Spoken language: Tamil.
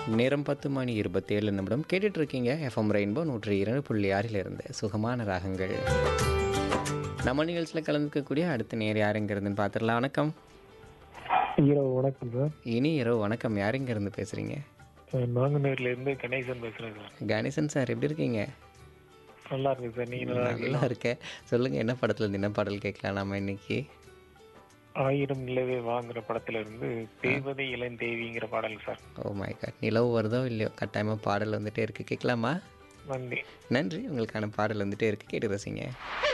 நேரம் பத்து மணி இருபத்தேழு நிமிடம் கேட்டுட்டு இருக்கீங்க எஃப்எம் ரெயின்போ நூற்றி இரண்டு புள்ளி ஆறிலிருந்து சுகமான ராகங்கள் நம்ம நிகழ்ச்சியில் கலந்துக்கக்கூடிய அடுத்த நேர் யாருங்கிறதுன்னு பார்த்துடலாம் வணக்கம் இரவு வணக்கம் சார் இனி இரவு வணக்கம் யாருங்கிருந்து பேசுகிறீங்க நாங்குநேர்ல இருந்து கணேசன் பேசுறேன் சார் கணேசன் சார் எப்படி இருக்கீங்க நல்லா இருக்கு சார் நீங்க நல்லா இருக்கீங்களா? நல்லா இருக்கேன் சொல்லுங்கள் என்ன படத்தில் இருந்து என்ன பாடல் கேட்கலாம் நாம இன்னைக்கு ஆயிரம் நிலவே வாங்குற படத்துல இருந்து தேவதை இளந்தேவிங்கிற பாடல் சார் ஓ மை காட் நிலவு வருதோ இல்லையோ கட்டாயமாக பாடல் வந்துட்டே இருக்கு கேட்கலாமா நன்றி நன்றி உங்களுக்கான பாடல் வந்துட்டே இருக்கு கேட்டு ரசிங்க